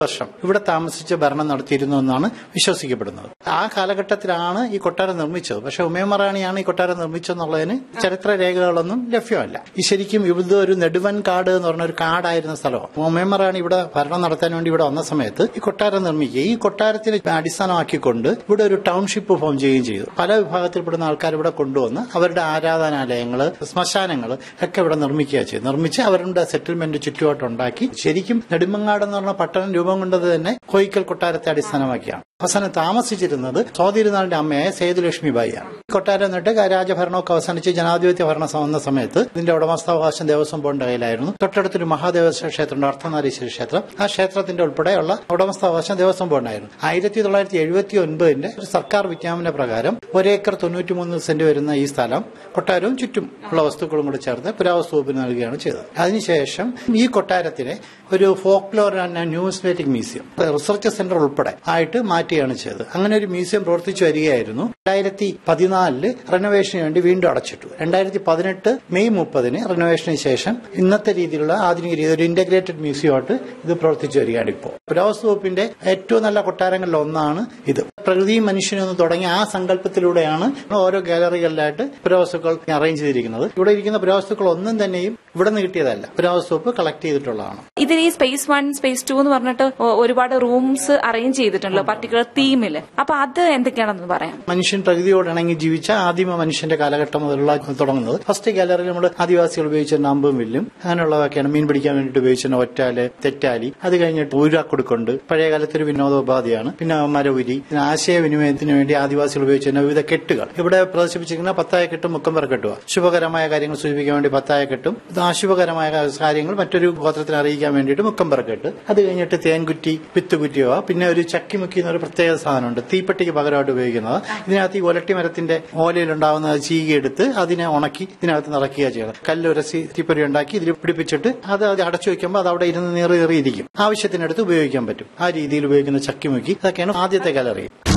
വർഷം ഇവിടെ താമസിച്ച് ഭരണം നടത്തിയിരുന്നു എന്നാണ് വിശ്വസിക്കപ്പെടുന്നത് ആ കാലഘട്ടത്തിലാണ് ഈ കൊട്ടാരം നിർമ്മിച്ചത് പക്ഷെ ഉമയമറാണിയാണ് ഈ കൊട്ടാരം നിർമ്മിച്ചെന്നുള്ളതിന് ചരിത്ര രേഖകളൊന്നും ലഭ്യമല്ല ഈ ശരിക്കും ഇത് ഒരു നെടുവൻ കാട് എന്ന് പറഞ്ഞ ഒരു കാടായിരുന്ന സ്ഥലമാണ് ഉമയമറാണി ഇവിടെ ഭരണം നടത്താൻ വേണ്ടി ഇവിടെ വന്ന സമയത്ത് ഈ കൊട്ടാരം നിർമ്മിക്കുക ഈ കൊട്ടാരത്തിന് അടിസ്ഥാനമാക്കിക്കൊണ്ട് ഇവിടെ ഒരു ടൗൺഷിപ്പ് ഫോം ചെയ്യുകയും ചെയ്തു പല വിഭാഗത്തിൽപ്പെടുന്ന ആൾക്കാർ ഇവിടെ കൊണ്ടുവന്ന് അവരുടെ ആരാധനാലയങ്ങള് ശ്മശാനങ്ങൾ ഒക്കെ ഇവിടെ നിർമ്മിക്കുക ചെയ്തു നിർമ്മിച്ച് അവരുടെ സെറ്റിൽമെന്റ് ചുറ്റുപാട്ടുണ്ടാക്കി ശരിക്കും നെടുമങ്ങാട് എന്ന് പറഞ്ഞ പട്ടണം രൂപം കൊണ്ടത് തന്നെ കോയിക്കൽ കൊട്ടാരത്തെ അടിസ്ഥാനമാക്കിയാണ് അവസാനം താമസിച്ചിരുന്നത് സ്വാതിരുന്നാളിന്റെ അമ്മയായ സേതുലക്ഷ്മി ബായിയാണ് കൊട്ടാരം എന്നിട്ട് രാജഭരണമൊക്കെ അവസാനിച്ച് ജനാധിപത്യ ഭരണം വന്ന സമയത്ത് ഇതിന്റെ ഉടമസ്ഥാവകാശം ദേവസ്വം ബോർഡിന്റെ കയ്യിലായിരുന്നു തൊട്ടടുത്തൊരു മഹാദേവസ്വ ക്ഷേത്രമുണ്ട് അർത്ഥനാരീശ്വര ക്ഷേത്രം ആ ക്ഷേത്രത്തിന്റെ ഉൾപ്പെടെയുള്ള ഉടമസ്ഥാവകാശം ദേവസ്വം ബോർഡിനായിരുന്നു ആയിരത്തി തൊള്ളായിരത്തി എഴുപത്തി ഒൻപതിന്റെ ഒരു സർക്കാർ വിജ്ഞാപന പ്രകാരം ഒരേക്കർ തൊണ്ണൂറ്റിമൂന്ന് സെന്റ് വരുന്ന ഈ സ്ഥലം കൊട്ടാരവും ചുറ്റും ഉള്ള വസ്തുക്കളും കൂടി ചേർത്ത് പുരാവസ്തു വകുപ്പിന് നൽകുകയാണ് ചെയ്തത് അതിനുശേഷം ഈ കൊട്ടാരത്തിനെ ഒരു folklore and numismatic museum research centre ഉൾപ്പെടെ ആയിട്ട് മാറ്റുകയാണ് ചെയ്തത് അങ്ങനെ ഒരു മ്യൂസിയം പ്രവർത്തിച്ചു വരികയായിരുന്നു രണ്ടായിരത്തി പതിനാലില് റെനോവേഷന് വേണ്ടി വീണ്ടും അടച്ചിട്ടു രണ്ടായിരത്തി പതിനെട്ട് മെയ് മുപ്പതിന് റെനോവേഷന് ശേഷം ഇന്നത്തെ രീതിയിലുള്ള ആധുനിക രീതി ഒരു ഇന്റഗ്രേറ്റഡ് മ്യൂസിയമായിട്ട് ഇത് പ്രവർത്തിച്ചു വരികയാണ് ഇപ്പോൾ പുരാവസ്തു വകുപ്പിന്റെ ഏറ്റവും നല്ല കൊട്ടാരങ്ങളിൽ ഒന്നാണ് ഇത് പ്രകൃതിയും മനുഷ്യനും എന്ന് തുടങ്ങിയ ആ സങ്കല്പത്തിലൂടെയാണ് ഓരോ ഗാലറികളിലായിട്ട് പുരാവസ്തുക്കൾ അറേഞ്ച് ചെയ്തിരിക്കുന്നത് ഇവിടെ ഇരിക്കുന്ന പുരാവസ്തുക്കൾ ഒന്നും തന്നെയും ഇവിടെ നിന്ന് കിട്ടിയതല്ല പുരാവസ്തു വകുപ്പ് കളക്ട് ചെയ്തിട്ടുള്ളതാണ് ഇതിൽ ഈ സ്പേസ് വൺ സ്പേസ് ടു എന്ന് പറഞ്ഞിട്ട് ഒ- ഒരുപാട് റൂംസ് അറേഞ്ച് ചെയ്തിട്ടുണ്ടല്ലോ പർട്ടിക്കുലർ തീമിൽ അപ്പൊ അത് എന്തൊക്കെയാണെന്ന് പറയാം മനുഷ്യൻ പ്രകൃതിയോട് ഇണങ്ങി ജീവിച്ച ആദിമ മനുഷ്യന്റെ കാലഘട്ടം മുതലുള്ള തുടങ്ങുന്നത് ഫസ്റ്റ് ഗാലറിയിൽ നമ്മൾ ആദിവാസികൾ ഉപയോഗിച്ചിരുന്ന അമ്പും വില്ലും അങ്ങനെയുള്ളതൊക്കെയാണ് മീൻ പിടിക്കാൻ വേണ്ടിയിട്ട് ഉപയോഗിച്ചിരുന്ന ഒറ്റാല് തെറ്റാലി അത് കഴിഞ്ഞിട്ട് ഊരാക്കൊടുക്കുണ്ട് പഴയ കാലത്ത് ഒരു വിനോദോപാധിയാണ് പിന്നെ മരവുരി പിന്നെ ആശയവിനിമയത്തിന് വേണ്ടി ആദിവാസികൾ ഉപയോഗിച്ചിരുന്ന വിവിധ കെട്ടുകൾ ഇവിടെ പ്രദർശിപ്പിച്ചിരിക്കുന്ന പത്തായ കെട്ടും മുക്കമ്പറ കെട്ടുക ശുഭകരമായ കാര്യങ്ങൾ സൂചിപ്പിക്കാൻ വേണ്ടി പത്തായ കെട്ടും ഇത് അശുഭകരമായ കാര്യങ്ങൾ മറ്റൊരു ഗോത്രത്തിന് അറിയിക്കാൻ വേണ്ടിയിട്ട് മുക്കമ്പറ കെട്ട് അത് കഴിഞ്ഞിട്ട് തേൻകുറ്റി വിത്തുകുറ്റിയോ പിന്നെ ഒരു ചക്കിമുക്കി എന്നൊരു പ്രത്യേക സാധനമുണ്ട് തീപ്പെട്ടിക്ക് പകരമായിട്ട് ഉപയോഗിക്കുന്നത് ഇതിനകത്ത് ഈ ഒലട്ടി മരത്തിന്റെ ഓലയിലുണ്ടാവുന്ന ചീകിയെടുത്ത് അതിനെ ഉണക്കി ഇതിനകത്ത് നിറയ്ക്കുക ചെയ്യണം കല്ലുരസി തീപ്പൊരി ഉണ്ടാക്കി ഇതിൽ പിടിപ്പിച്ചിട്ട് അത് അത് അടച്ചു വെക്കുമ്പോൾ അത് അവിടെ ഇരുന്ന് നീറി നീറിയിരിക്കും ആവശ്യത്തിനടുത്ത് ഉപയോഗിക്കാൻ പറ്റും ആ രീതിയിൽ ഉപയോഗിക്കുന്ന ചക്കിമുക്കി അതൊക്കെയാണ് ആദ്യത്തെ ഗാലറി